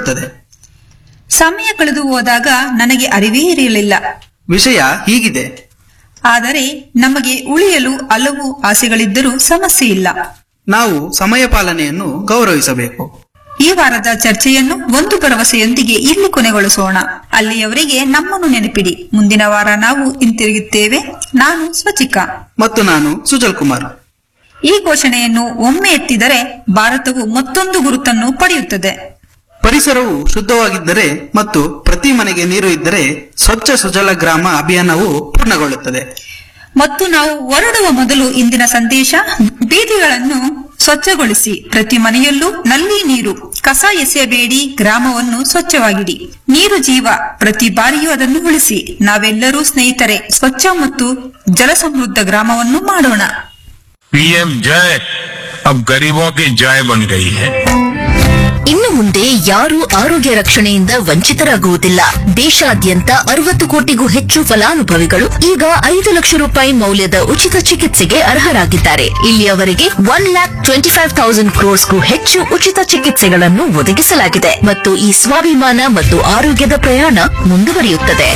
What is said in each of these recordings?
ಹೇಳುತ್ತದೆ ಸಮಯ ಕಳೆದು ಹೋದಾಗ ನನಗೆ ಅರಿವೇ ಇರಲಿಲ್ಲ ವಿಷಯ ಹೀಗಿದೆ ಆದರೆ ನಮಗೆ ಉಳಿಯಲು ಹಲವು ಆಸೆಗಳಿದ್ದರೂ ಸಮಸ್ಯೆ ಇಲ್ಲ ನಾವು ಸಮಯ ಪಾಲನೆಯನ್ನು ಗೌರವಿಸಬೇಕು ಈ ವಾರದ ಚರ್ಚೆಯನ್ನು ಒಂದು ಭರವಸೆಯೊಂದಿಗೆ ಇಲ್ಲಿ ಕೊನೆಗೊಳಿಸೋಣ ಅಲ್ಲಿಯವರೆಗೆ ನಮ್ಮನ್ನು ನೆನಪಿಡಿ ಮುಂದಿನ ವಾರ ನಾವು ಹಿಂತಿರುಗುತ್ತೇವೆ ನಾನು ಸ್ವಚಿಕ ಮತ್ತು ನಾನು ಸುಜಲ್ ಕುಮಾರ್ ಈ ಘೋಷಣೆಯನ್ನು ಒಮ್ಮೆ ಎತ್ತಿದರೆ ಭಾರತವು ಮತ್ತೊಂದು ಗುರುತನ್ನು ಪಡೆಯುತ್ತದೆ ಪರಿಸರವು ಶುದ್ಧವಾಗಿದ್ದರೆ ಮತ್ತು ಪ್ರತಿ ಮನೆಗೆ ನೀರು ಇದ್ದರೆ ಸ್ವಚ್ಛ ಸುಜಲ ಗ್ರಾಮ ಅಭಿಯಾನವು ಪೂರ್ಣಗೊಳ್ಳುತ್ತದೆ ಮತ್ತು ನಾವು ಹೊರಡುವ ಮೊದಲು ಇಂದಿನ ಸಂದೇಶ ಬೀದಿಗಳನ್ನು ಸ್ವಚ್ಛಗೊಳಿಸಿ ಪ್ರತಿ ಮನೆಯಲ್ಲೂ ನಲ್ಲಿ ನೀರು ಕಸ ಎಸೆಯಬೇಡಿ ಗ್ರಾಮವನ್ನು ಸ್ವಚ್ಛವಾಗಿಡಿ ನೀರು ಜೀವ ಪ್ರತಿ ಬಾರಿಯೂ ಅದನ್ನು ಉಳಿಸಿ ನಾವೆಲ್ಲರೂ ಸ್ನೇಹಿತರೆ ಸ್ವಚ್ಛ ಮತ್ತು ಜಲ ಸಮೃದ್ಧ ಗ್ರಾಮವನ್ನು ಮಾಡೋಣ पीएम जय अब गरीबों की जय बन गई है ಇನ್ನು ಮುಂದೆ ಯಾರೂ ಆರೋಗ್ಯ ರಕ್ಷಣೆಯಿಂದ ವಂಚಿತರಾಗುವುದಿಲ್ಲ ದೇಶಾದ್ಯಂತ ಅರವತ್ತು ಕೋಟಿಗೂ ಹೆಚ್ಚು ಫಲಾನುಭವಿಗಳು ಈಗ ಐದು ಲಕ್ಷ ರೂಪಾಯಿ ಮೌಲ್ಯದ ಉಚಿತ ಚಿಕಿತ್ಸೆಗೆ ಅರ್ಹರಾಗಿದ್ದಾರೆ ಇಲ್ಲಿಯವರೆಗೆ one lakh twenty five thousand ಕ್ರೋರ್ಸ್ಗೂ ಹೆಚ್ಚು ಉಚಿತ ಚಿಕಿತ್ಸೆಗಳನ್ನು ಒದಗಿಸಲಾಗಿದೆ ಮತ್ತು ಈ ಸ್ವಾಭಿಮಾನ ಮತ್ತು ಆರೋಗ್ಯದ ಪ್ರಯಾಣ ಮುಂದುವರಿಯುತ್ತದೆ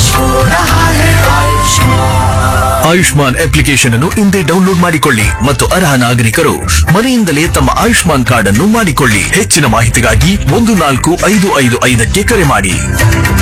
ಆಯುಷ್ಮಾನ್ ಅಪ್ಲಿಕೇಶನ್ ಅನ್ನು ಇಂದೇ ಡೌನ್ಲೋಡ್ ಮಾಡಿಕೊಳ್ಳಿ ಮತ್ತು ಅರ್ಹ ನಾಗರಿಕರು ಮನೆಯಿಂದಲೇ ತಮ್ಮ ಆಯುಷ್ಮಾನ್ ಕಾರ್ಡ್ ಅನ್ನು ಮಾಡಿಕೊಳ್ಳಿ ಹೆಚ್ಚಿನ ಮಾಹಿತಿಗಾಗಿ ಒಂದು ನಾಲ್ಕು ಐದು ಐದು ಐದಕ್ಕೆ ಕರೆ ಮಾಡಿ